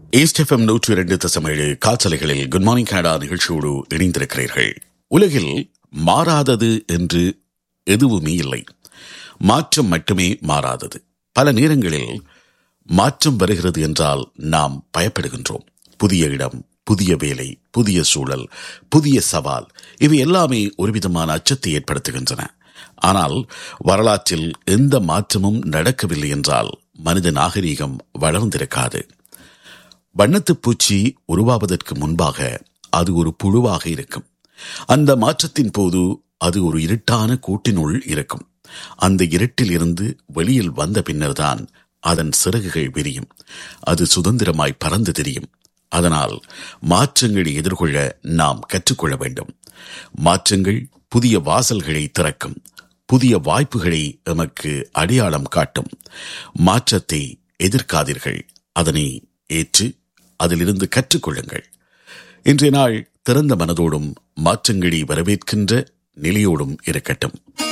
east FM நூற்றி இரண்டு தசமேழு காற்றலைகளில் குட் மார்னிங் கனடா நிகழ்ச்சியோடு இணைந்திருக்கிறீர்கள் உலகில் மாறாதது என்று எதுவுமே இல்லை மாற்றம் மட்டுமே மாறாதது பல நேரங்களில் மாற்றம் வருகிறது என்றால் நாம் பயப்படுகின்றோம் புதிய இடம் புதிய வேலை புதிய சூழல் புதிய சவால் இவை எல்லாமே ஒருவிதமான அச்சத்தை ஏற்படுத்துகின்றன ஆனால் வரலாற்றில் எந்த மாற்றமும் நடக்கவில்லை என்றால் மனித நாகரீகம் வளர்ந்திருக்காது வண்ணத்துப் பூச்சி உருவாவதற்கு முன்பாக அது ஒரு புழுவாக இருக்கும் அந்த மாற்றத்தின் போது அது ஒரு இருட்டான கூட்டினுள் இருக்கும் அந்த இருட்டில் இருந்து வெளியில் வந்த பின்னர்தான் அதன் சிறகுகள் விரியும் அது சுதந்திரமாய் பறந்து தெரியும் அதனால் மாற்றங்களை எதிர்கொள்ள நாம் கற்றுக்கொள்ள வேண்டும் மாற்றங்கள் புதிய வாசல்களை திறக்கும் புதிய வாய்ப்புகளை எமக்கு அடையாளம் காட்டும் மாற்றத்தை எதிர்க்காதீர்கள் அதனை ஏற்று அதிலிருந்து கற்றுக்கொள்ளுங்கள் இன்றைய நாள் திறந்த மனதோடும் மாற்றங்களை வரவேற்கின்ற நிலையோடும் இருக்கட்டும்